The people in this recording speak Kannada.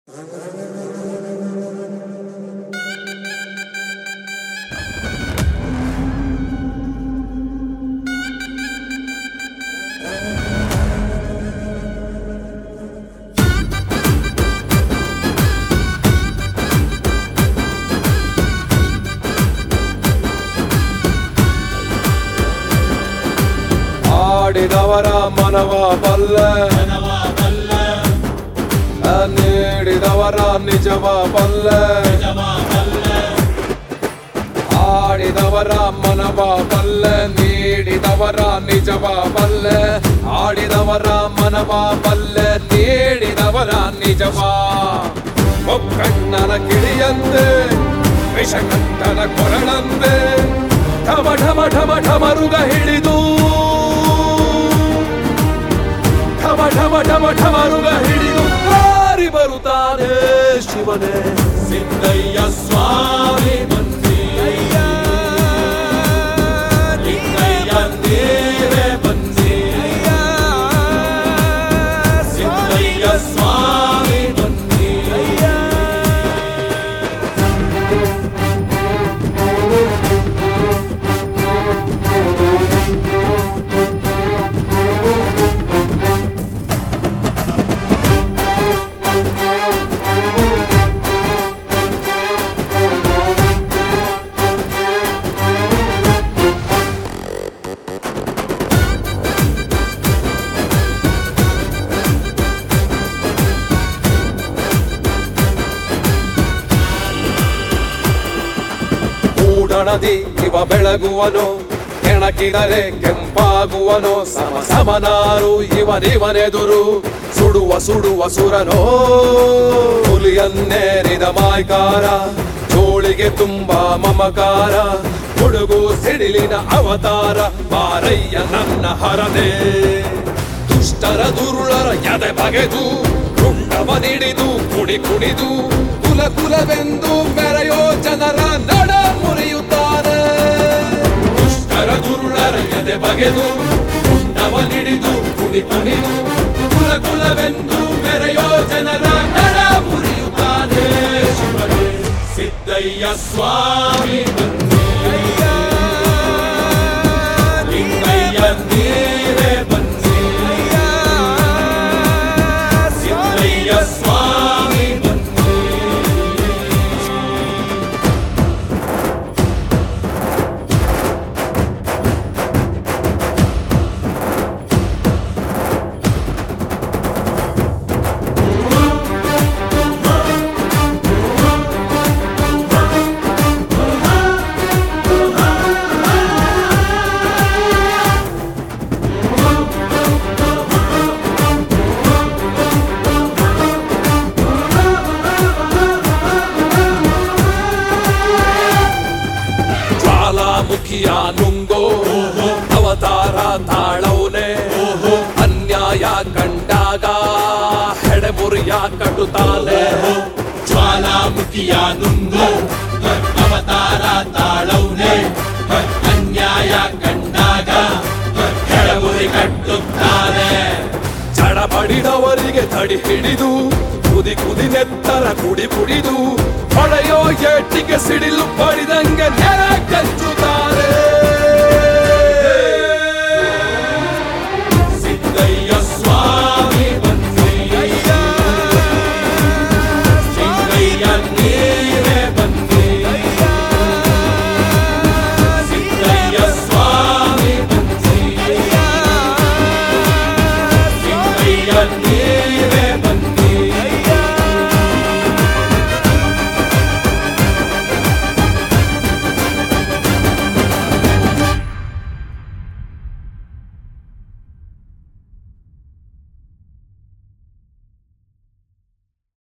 ಆಡಿದವರ ಮನವ ಬಲ್ಲೆ ಆ ನೀಡಿದವರ ನಿಜವ ಬಲ್ಲೆ ಆಡಿದವರ ಮನವ ಬಲ್ಲೆ ನೀಡಿದವರ ನಿಜವ ಬಲ್ಲೆ ಆಡಿದವರ ಮನವ ಬಲ್ಲೆ ನೀಡಿದವರ ನಿಜವ ಒಕ್ಕಣ್ಣನ ಕಿಡಿಯಂತೆ ವಿಷಕಂಠನ ಕೊರಳಂತೆ ಢಮ ಢಮ ಢಮ ಢಮರುಗ ಹಿಡಿದು ಢಮ ಢಮ ಢಮ ಢಮರುಗ ಹಿಡಿದು ಹಾರಿ ಬರುತ್ತಾನೆ ಶಿವನೇ ಸಿದ್ದಯ್ಯ ಸ್ವಾಮಿ ಬಂದೀಯ ಲಿಂಗಯ್ಯ ನೀವೇ ಬಂದೀಯ ಸಿದ್ದಯ್ಯ ಸ್ವಾಮಿ ಬಂದೀಯ ಕೂಡಣದಿ ಇವ ಬೆಳಗುವನು ಕೆಣಕಿದರೆ ಕೆಂಪಾಗುವನು ಸಮ ಸಮನಾರು ಇವನಿವನೆದುರು ಸುಡುವ ಸುಡುವ ಸುರನೋ ಹುಲಿಯನ್ನೇರಿದ ಮಾಯ್ಕಾರ ಜೋಳಿಗೆ ತುಂಬಾ ಮಮಕಾರ ಹುಡುಗು ಸಿಡಿಲಿನ ಅವತಾರ ಬಾರಯ್ಯ ನನ್ನ ಹರದೆ ದುಷ್ಟರ ದುರುಳರ ಎದೆ ಬಗೆದು ರುಂಡವ ನಿಡಿದು ಕುಡಿ ಕುಡಿದು ಕುಲ ಕುಲವೆಂದು ಮೆರೆಯೋ ಜನರ ನಡ ಮುರಿಯುತ್ತಾನೆ ದುಷ್ಟರ ದುರುಳರ ಎದೆ ಬಗೆದು ರುಂಡವ ನಿಡಿದು ಕುಡಿ ಕುಡಿದು ಕುಲ ಕುಲವೆಂದು ಮೆರೆಯೋ ಜನರ ನಡ ಮುರಿಯುತ್ತಾನೆ ಶಿವನೇ ಸಿದ್ದಯ್ಯ ಸ್ವಾಮಿ ಬಂದೀಯ ಲಿಂಗಯ್ಯ ನೀವೇ ಬಂದೀಯ ಸಿದ್ದಯ್ಯ ಸ್ವಾಮಿ ಜ್ವಾಲಾಮುಖಿಯ ನುಂಗೋ ಅವತಾರ ತಾಳವನೆ ಅನ್ಯಾಯ ಕಂಡಾಗ ಹೆಡೆಮುರಿಯ ಕಟ್ಟುತ್ತಾನೆ ಜ್ವಾಲಾಮುಖಿಯ ನುಂಗು ಅವತಾರ ತಾಳೌನೆ ಅನ್ಯಾಯ ಕಂಡಾಗ ಕೆಳಗುರಿ ಕಟ್ಟುತ್ತಾನೆ ಚಡಪಡಿದವರಿಗೆ ತಡಿ ಹಿಡಿದು ಕುದಿ ಕುದಿ ನೆತ್ತರ ಕುಡಿ ಕುಡಿದು ಹೊಳೆಯೋ ಏಟಿಗೆ ಸಿಡಿಲು ಪಡಿದಂಗೆ ನೆಲ ಕಚ್ಚುತ್ತಾನೆ